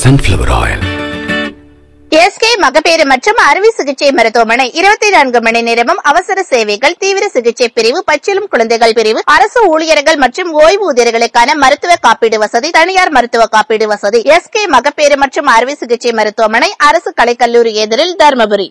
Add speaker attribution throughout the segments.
Speaker 1: sunflower oil.
Speaker 2: SK மகப்பேறு மற்றும் அறுவை சிகிச்சை மருத்துவமனை இருபத்தி நான்கு மணி நேரமும் அவசர சேவைகள் தீவிர சிகிச்சை பிரிவு பச்சிலும் குழந்தைகள் பிரிவு அரசு ஊழியர்கள் மற்றும் ஓய்வூதியர்களுக்கான மருத்துவ காப்பீடு வசதி தனியார் மருத்துவ காப்பீடு வசதி எஸ்கே மகப்பேறு மற்றும் அறுவை சிகிச்சை மருத்துவமனை அரசு கலைக்கல்லூரி எதிரில் தருமபுரி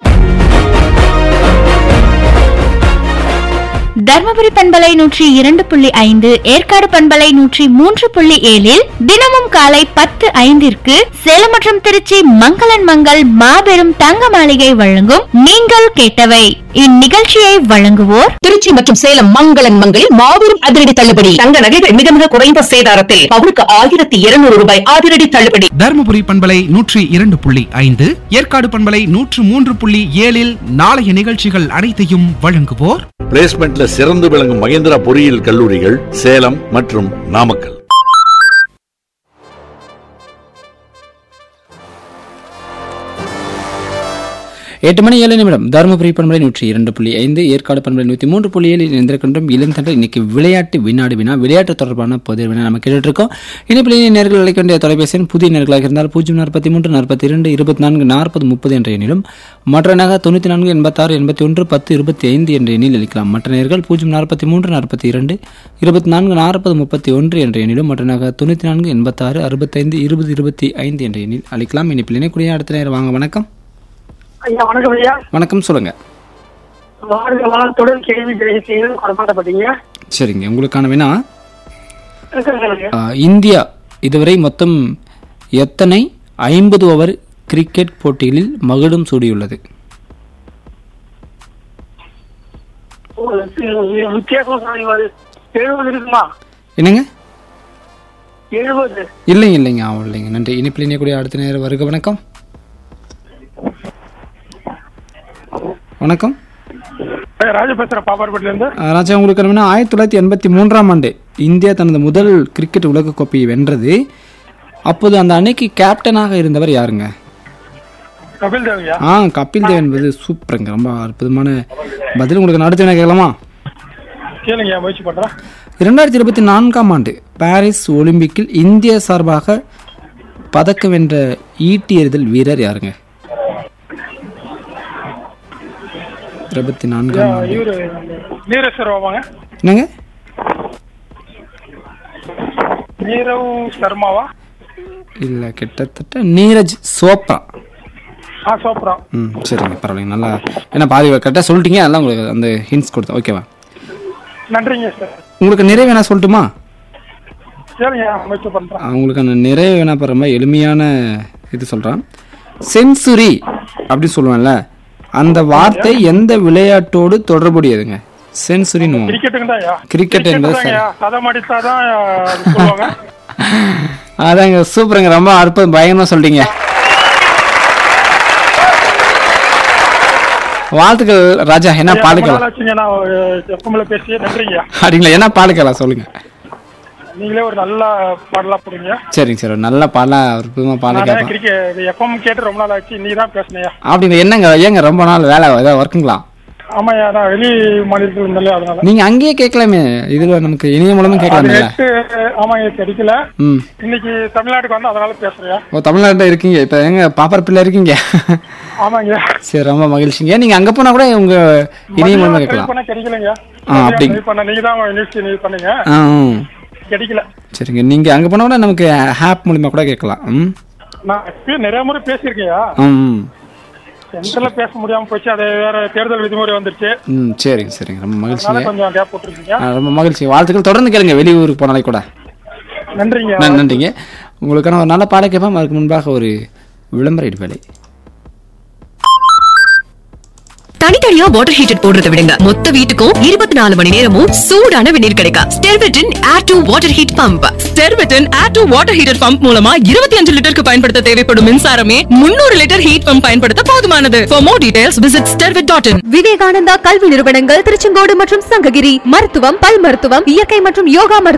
Speaker 3: தர்மபுரி பண்பலை நூற்றி இரண்டு புள்ளி ஐந்து ஏற்காடு பண்பலை நூற்றி மூன்று புள்ளி ஏழில் தினமும் காலை பத்து ஐந்திற்கு சேலம் மற்றும் திருச்சி மங்களன் மங்கள் மாபெரும் தங்க மாளிகை வழங்கும் நீங்கள் கேட்டவை இந்நிகழ்ச்சியை வழங்குவோர்
Speaker 4: திருச்சி மற்றும் சேலம் மங்களன் மங்களில் மாபெரும் அதிரடி தள்ளுபடி தங்க நகைகள் மிக மிக குறைந்த சேதாரத்தில் பவுனுக்கு ஆயிரத்தி இருநூறு ரூபாய் அதிரடி தள்ளுபடி
Speaker 5: தருமபுரி பண்பலை நூற்றி இரண்டு புள்ளி ஐந்து ஏற்காடு பண்பலை நூற்று மூன்று புள்ளி ஏழில் நாளைய நிகழ்ச்சிகள் அனைத்தையும் வழங்குவோர்
Speaker 6: பிளேஸ்மெண்ட்ல சிறந்து விளங்கும் மகேந்திரா பொறியியல் கல்லூரிகள் சேலம் மற்றும் நாமக்கல்
Speaker 7: எட்டு மணி ஏழு நிமிடம் தருமபுரி பண்பலை நூற்றி இரண்டு புள்ளி ஐந்து ஏற்காடு பண்பலை நூற்றி மூன்று புள்ளி ஏழு இணைந்திருக்கின்றோம் இளந்தண்டை இன்னைக்கு விளையாட்டு வினாடி வினா விளையாட்டு தொடர்பான பொது வினா நம்ம கேட்டுட்டு இருக்கோம் இணைப்பிலேயே நேர்கள் அழைக்க வேண்டிய தொலைபேசி எண் புதிய நேர்களாக இருந்தால் பூஜ்ஜியம் நாற்பத்தி மூன்று நாற்பத்தி இரண்டு இருபத்தி நான்கு நாற்பது முப்பது என்ற எண்ணிலும் மற்ற நகர் தொண்ணூற்றி நான்கு எண்பத்தாறு எண்பத்தி ஒன்று பத்து இருபத்தி ஐந்து என்ற எண்ணில் அளிக்கலாம் மற்ற நேர்கள் பூஜ்ஜியம் நாற்பத்தி மூன்று நாற்பத்தி இரண்டு இருபத்தி நான்கு நாற்பது முப்பத்தி ஒன்று என்ற எண்ணிலும் மற்ற நகர் தொண்ணூற்றி நான்கு எண்பத்தாறு அறுபத்தைந்து இருபது இருபத்தி ஐந்து என்ற எண்ணில் அளிக்கலாம் இணைப்பில் இணைக்கூடிய அடுத்த நேரம் வாங்க வணக்கம்
Speaker 8: ஐயா வணக்கம் ஐயா
Speaker 7: வணக்கம் சொல்லுங்க
Speaker 8: வாழ்க வளத்துடன் கேள்வி ஜெயசீலன் கொடமாட்டப்பட்டீங்க
Speaker 7: சரிங்க உங்களுக்கான வினா
Speaker 8: சொல்லுங்க
Speaker 7: ஆஹ், இந்தியா இதுவரை மொத்தம் எத்தனை ஐம்பது ஓவர் கிரிக்கெட் போட்டிகளில் மகுடம் சூடியுள்ளது
Speaker 8: வித்தியாசம் சொல்லுங்க எழுபது இருக்குமா
Speaker 7: என்னங்க
Speaker 8: எழுபது
Speaker 7: இல்லைங்க இல்லைங்க ஆமாம் இல்லைங்க நன்றி இனிப்பில் இணையக்கூடிய அடுத்த நேரம் வருக வணக்கம் வணக்கம்
Speaker 8: ராஜ பேசுறேன் பாப்பார்பட்டில இருந்து
Speaker 7: ஆஹ், ராஜா உங்களுக்கு வினா ஆயிரத்தி தொள்ளாயிரத்தி எண்பத்தி மூன்றாம் ஆண்டு இந்தியா தனது முதல் கிரிக்கெட் உலகக் கோப்பையை வென்றது அப்போது அந்த அன்னைக்கு கேப்டனாக இருந்தவர் யாருங்க
Speaker 8: கபில் தேவையா
Speaker 7: ஆ கபில் தேவ் என்பது சூப்பருங்க ரொம்ப அற்புதமான பதில் உங்களுக்கு அடுத்த என்ன கேட்கலாமா
Speaker 8: கேளுங்க முயற்சி பண்றேன்
Speaker 7: இரண்டாயிரத்தி இருபத்தி நான்காம் ஆண்டு பாரிஸ் ஒலிம்பிக்கில் இந்திய சார்பாக பதக்கம் வென்ற ஈட்டி எறிதல் வீரர் யாருங்க இருபத்தி நான்காம் ஆண்டு
Speaker 8: இவரு நீரேஸ்வர் வாங்க
Speaker 7: என்னங்க
Speaker 8: நீரவ் சர்மாவா
Speaker 7: இல்ல கிட்டத்தட்ட நீரஜ் சோப்ரா
Speaker 8: ஆ சோப்ரா
Speaker 7: ம் சரிங்க பரவாயில்லைங்க நல்லா ஏன்னா பாதி கரெக்டாக சொல்லிட்டீங்க அதெல்லாம் உங்களுக்கு அந்த ஹிண்ட்ஸ் கொடுத்தேன் ஓகேவா
Speaker 8: நன்றிங்க சார்
Speaker 7: உங்களுக்கு நிறைவு என்ன சொல்லட்டுமா
Speaker 8: கேளுங்க முயற்சி பண்றேன்
Speaker 7: அவங்களுக்கு அந்த நிறைவு என்ன பண்ணுற மாதிரி எளிமையான இது சொல்கிறான் சென்சுரி அப்படின்னு சொல்லுவேன்ல அந்த வார்த்தை எந்த விளையாட்டோடு தொடர்புடையதுங்க சென்சுரின்னு
Speaker 8: கிரிக்கெட்டுக்கு தான் ஐயா
Speaker 7: கிரிக்கெட் என்பது சரி.
Speaker 8: சதம் அடித்தாதான் அது சொல்லுவாங்க
Speaker 7: அதாங்க சூப்பருங்க ரொம்ப அற்புதம் பயங்கரமா சொல்றீங்க வாழ்த்துக்கள் ராஜா என்ன
Speaker 8: ரொம்ப
Speaker 7: பாடுக்கலாம்
Speaker 8: நாள் ஆச்சுங்க நான் எப்பவுமே பேசி நன்றிங்க
Speaker 7: அப்படிங்களா என்ன பாடுக்கலாம் சொல்லுங்க
Speaker 8: நீங்களே ஒரு நல்ல பாடலா போடுங்க
Speaker 7: சரிங்க சரி ஒரு நல்ல பாடலா அற்புதமா பாட
Speaker 8: நான்
Speaker 7: கேட்பேன்
Speaker 8: கிரிக்கெட் எப்பவும் கேட்டு ரொம்ப நாள் ஆச்சு நீ தான் பேசுனியா
Speaker 7: அப்படிங்க என்னங்க ஏங்க ரொம்ப நாள் வேலை ஏதாவது ஒர்க்குங்களா
Speaker 8: ஆமாய்யா நான் வெளி மாநிலத்தில் இருந்தாலே அதனால
Speaker 7: நீங்க அங்கேயே கேட்கலாமே இதுல நமக்கு இணைய மூலமா
Speaker 8: அது
Speaker 7: கேட்கலாமே
Speaker 8: நெட்டு ஆமாங்க கிடைக்கல
Speaker 7: ம்
Speaker 8: இன்னைக்கு தமிழ்நாட்டுக்கு வந்து அதனால பேசுறியா
Speaker 7: ஓ தமிழ்நாட்டில் இருக்கீங்க இப்போ எங்க பாப்பர் பிள்ளை இருக்கீங்க
Speaker 8: ஆமாங்க
Speaker 7: சரி ரொம்ப மகிழ்ச்சிங்க நீங்க அங்க போனா கூட உங்க இணைய மூலமா
Speaker 8: ட்ரை
Speaker 7: கேட்கலாம்
Speaker 8: பண்ண கிடைக்கலங்க
Speaker 7: ஆ, அப்படி.
Speaker 8: ட்ரை பண்ண நீங்க தான் நியூஸ் நீ பண்ணீங்க
Speaker 7: ஆ ம்.
Speaker 8: கிடைக்கல
Speaker 7: சரிங்க நீங்க அங்க போனா கூட நமக்கு ஆப் மூலியமா கூட கேட்கலாம் ம்
Speaker 8: நான் இப்பயும் நிறைய முறை பேசியிருக்கேயா
Speaker 7: ம் ம்.
Speaker 8: சென்டர்ல பேச முடியாம போச்சு அது வேற தேர்தல் விதிமுறை வந்துருச்சு
Speaker 7: ம் சரிங்க சரிங்க ரொம்ப
Speaker 8: அதனால
Speaker 7: மகிழ்ச்சிங்க
Speaker 8: கொஞ்சம் கேப் போட்டுருக்கீங்க
Speaker 7: ஆ, ரொம்ப மகிழ்ச்சி வாழ்த்துக்கள் தொடர்ந்து கேளுங்க வெளியூருக்கு போனாலே கூட
Speaker 8: நன்றிங்க
Speaker 7: நன்- நன்றிங்க உங்களுக்கான ஒரு நல்ல பாட கேட்பேன் அதுக்கு முன்பாக ஒரு விளம்பர இடைவேளை
Speaker 4: தனித்தனியா வாட்டர் ஹீட்டர் போடுறத விடுங்க மொத்த வீட்டுக்கும் இருபத்தி நாலு மணி நேரமும் சூடான வெந்நீர் கிடைக்கும் ஸ்டெர்வெட்டின் air to water heat pump ஸ்டெர்வெட்டின் air to water heater pump மூலமா இருபத்தி அஞ்சு லிட்டருக்கு பயன்படுத்த தேவைப்படும் மின்சாரமே முன்னூறு லிட்டர் ஹீட் பம்ப் பயன்படுத்த போதுமானது for more details visit Sterwet dot in
Speaker 9: Vivekananda கல்வி நிறுவனங்கள் திருச்செங்கோடு மற்றும் சங்ககிரி மருத்துவம் பல் மருத்துவம் இயற்கை மற்றும் யோகா மருத்துவம்